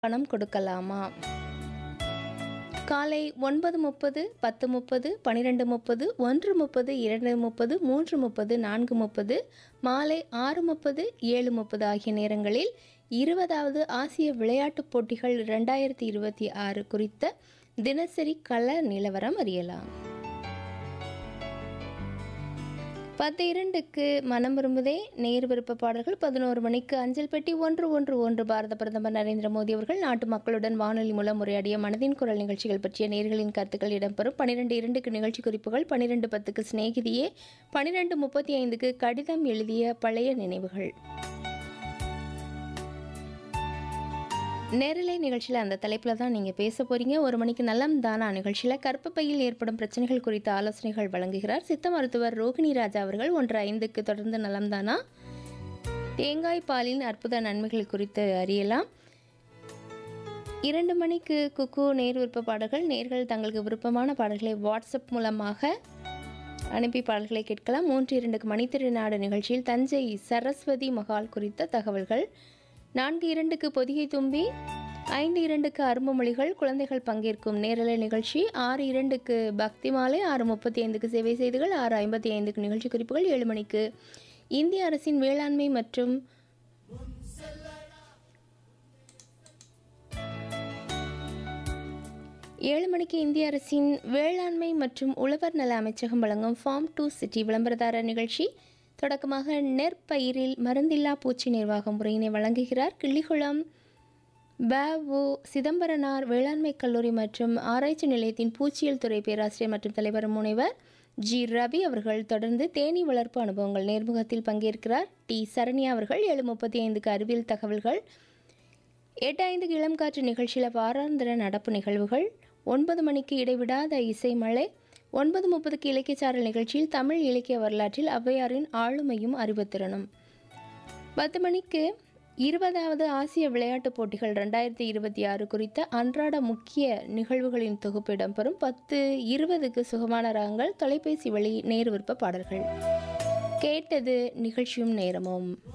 பணம் கொடுக்கலாமா காலை ஒன்பது முப்பது பத்து முப்பது பன்னிரெண்டு முப்பது ஒன்று முப்பது இரண்டு முப்பது மூன்று முப்பது நான்கு முப்பது மாலை ஆறு முப்பது ஏழு முப்பது ஆகிய நேரங்களில் இருபதாவது ஆசிய விளையாட்டுப் போட்டிகள் ரெண்டாயிரத்தி இருபத்தி ஆறு குறித்த தினசரி கள நிலவரம் அறியலாம் பத்து இரண்டுக்கு மனம் விரும்புதே நேர் விருப்ப பாடல்கள் பதினோரு மணிக்கு அஞ்சல் பெட்டி ஒன்று ஒன்று ஒன்று பாரத பிரதமர் நரேந்திர மோடி அவர்கள் நாட்டு மக்களுடன் வானொலி மூலம் உரையாடிய மனதின் குரல் நிகழ்ச்சிகள் பற்றிய நேர்களின் கருத்துக்கள் இடம்பெறும் பன்னிரெண்டு இரண்டுக்கு நிகழ்ச்சி குறிப்புகள் பன்னிரெண்டு பத்துக்கு சிநேகிதியே பன்னிரெண்டு முப்பத்தி ஐந்துக்கு கடிதம் எழுதிய பழைய நினைவுகள் நேரலை நிகழ்ச்சியில் அந்த தலைப்பில் தான் நீங்கள் பேச போகிறீங்க ஒரு மணிக்கு நலம் தானா நிகழ்ச்சியில் கற்பப்பையில் ஏற்படும் பிரச்சனைகள் குறித்த ஆலோசனைகள் வழங்குகிறார் சித்த மருத்துவர் ரோகிணி ராஜா அவர்கள் ஒன்று ஐந்துக்கு தொடர்ந்து நலம் தானா தேங்காய் பாலின் அற்புத நன்மைகள் குறித்து அறியலாம் இரண்டு மணிக்கு குக்கு நேர் விருப்ப பாடல்கள் நேர்கள் தங்களுக்கு விருப்பமான பாடல்களை வாட்ஸ்அப் மூலமாக அனுப்பி பாடல்களை கேட்கலாம் மூன்று இரண்டுக்கு மணித்திருநாடு நிகழ்ச்சியில் தஞ்சை சரஸ்வதி மகால் குறித்த தகவல்கள் நான்கு இரண்டுக்கு பொதிகை தும்பி ஐந்து இரண்டுக்கு அரும்பு மொழிகள் குழந்தைகள் பங்கேற்கும் நேரலை நிகழ்ச்சி ஆறு இரண்டுக்கு பக்தி மாலை ஆறு முப்பத்தி ஐந்துக்கு சேவை செய்திகள் ஆறு ஐம்பத்தி ஐந்துக்கு நிகழ்ச்சி குறிப்புகள் ஏழு மணிக்கு இந்திய அரசின் வேளாண்மை மற்றும் ஏழு மணிக்கு இந்திய அரசின் வேளாண்மை மற்றும் உழவர் நல அமைச்சகம் வழங்கும் ஃபார்ம் டு சிட்டி விளம்பரதாரர் நிகழ்ச்சி தொடக்கமாக நெற்பயிரில் மருந்தில்லா பூச்சி நிர்வாக முறையினை வழங்குகிறார் கிள்ளிகுளம் ப சிதம்பரனார் வேளாண்மை கல்லூரி மற்றும் ஆராய்ச்சி நிலையத்தின் பூச்சியல் துறை பேராசிரியர் மற்றும் தலைவர் முனைவர் ஜி ரவி அவர்கள் தொடர்ந்து தேனி வளர்ப்பு அனுபவங்கள் நேர்முகத்தில் பங்கேற்கிறார் டி சரண்யா அவர்கள் ஏழு முப்பத்தி ஐந்துக்கு அறிவியல் தகவல்கள் எட்டு ஐந்துக்கு இளம் காற்று நிகழ்ச்சியில் வாராந்திர நடப்பு நிகழ்வுகள் ஒன்பது மணிக்கு இடைவிடாத இசை மழை ஒன்பது முப்பதுக்கு இலக்கியச்சாரல் நிகழ்ச்சியில் தமிழ் இலக்கிய வரலாற்றில் ஔவையாரின் ஆளுமையும் அறிவுத்திறனும் பத்து மணிக்கு இருபதாவது ஆசிய விளையாட்டுப் போட்டிகள் ரெண்டாயிரத்தி இருபத்தி ஆறு குறித்த அன்றாட முக்கிய நிகழ்வுகளின் தொகுப்பு இடம்பெறும் பத்து இருபதுக்கு சுகமான ராகங்கள் தொலைபேசி வழி நேர் விருப்ப பாடல்கள் கேட்டது நிகழ்ச்சியும் நேரமும்